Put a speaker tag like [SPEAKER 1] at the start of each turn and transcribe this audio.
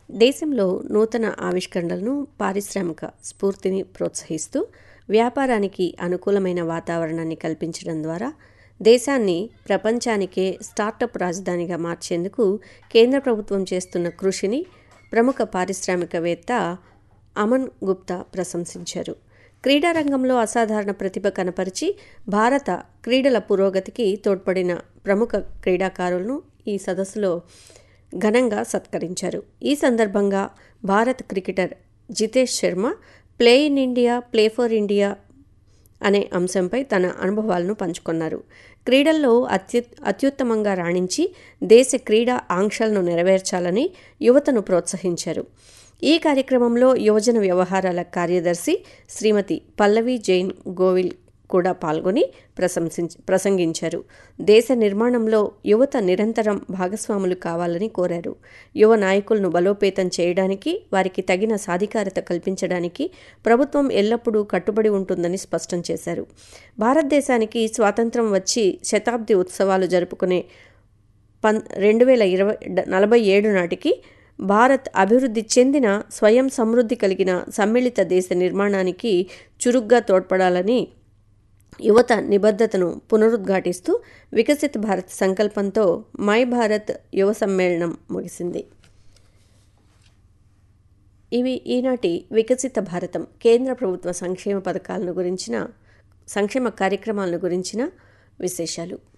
[SPEAKER 1] దేశంలో నూతన ఆవిష్కరణలను పారిశ్రామిక స్ఫూర్తిని ప్రోత్సహిస్తూ వ్యాపారానికి అనుకూలమైన వాతావరణాన్ని కల్పించడం ద్వారా దేశాన్ని ప్రపంచానికే స్టార్టప్ రాజధానిగా మార్చేందుకు కేంద్ర ప్రభుత్వం చేస్తున్న కృషిని ప్రముఖ పారిశ్రామికవేత్త అమన్ గుప్తా ప్రశంసించారు క్రీడారంగంలో అసాధారణ ప్రతిభ కనపరిచి భారత క్రీడల పురోగతికి తోడ్పడిన ప్రముఖ క్రీడాకారులను ఈ సదస్సులో ఘనంగా సత్కరించారు ఈ సందర్భంగా Bharat cricketer Jitesh Sharma play in India play for India అనే అంశంపై తన అనుభవాలను పంచుకున్నారు క్రీడల్లో అత్యు అత్యుత్తమంగా రాణించి దేశ క్రీడా ఆంక్షలను నెరవేర్చాలని యువతను ప్రోత్సహించారు ఈ కార్యక్రమంలో యువజన వ్యవహారాల కార్యదర్శి శ్రీమతి పల్లవి జైన్ గోవిల్ కూడా పాల్గొని ప్రశంసించ ప్రసంగించారు దేశ నిర్మాణంలో యువత నిరంతరం భాగస్వాములు కావాలని కోరారు యువ నాయకులను బలోపేతం చేయడానికి వారికి తగిన సాధికారత కల్పించడానికి ప్రభుత్వం ఎల్లప్పుడూ కట్టుబడి ఉంటుందని స్పష్టం చేశారు భారతదేశానికి స్వాతంత్రం వచ్చి శతాబ్ది ఉత్సవాలు జరుపుకునే పన్ రెండు వేల ఇరవై నలభై ఏడు నాటికి భారత్ అభివృద్ధి చెందిన స్వయం సమృద్ధి కలిగిన సమ్మిళిత దేశ నిర్మాణానికి చురుగ్గా తోడ్పడాలని యువత నిబద్ధతను పునరుద్ఘాటిస్తూ వికసిత్ భారత్ సంకల్పంతో మై భారత్ యువ సమ్మేళనం ముగిసింది ఇవి ఈనాటి వికసిత భారతం కేంద్ర ప్రభుత్వ సంక్షేమ పథకాలను గురించిన సంక్షేమ కార్యక్రమాలను గురించిన విశేషాలు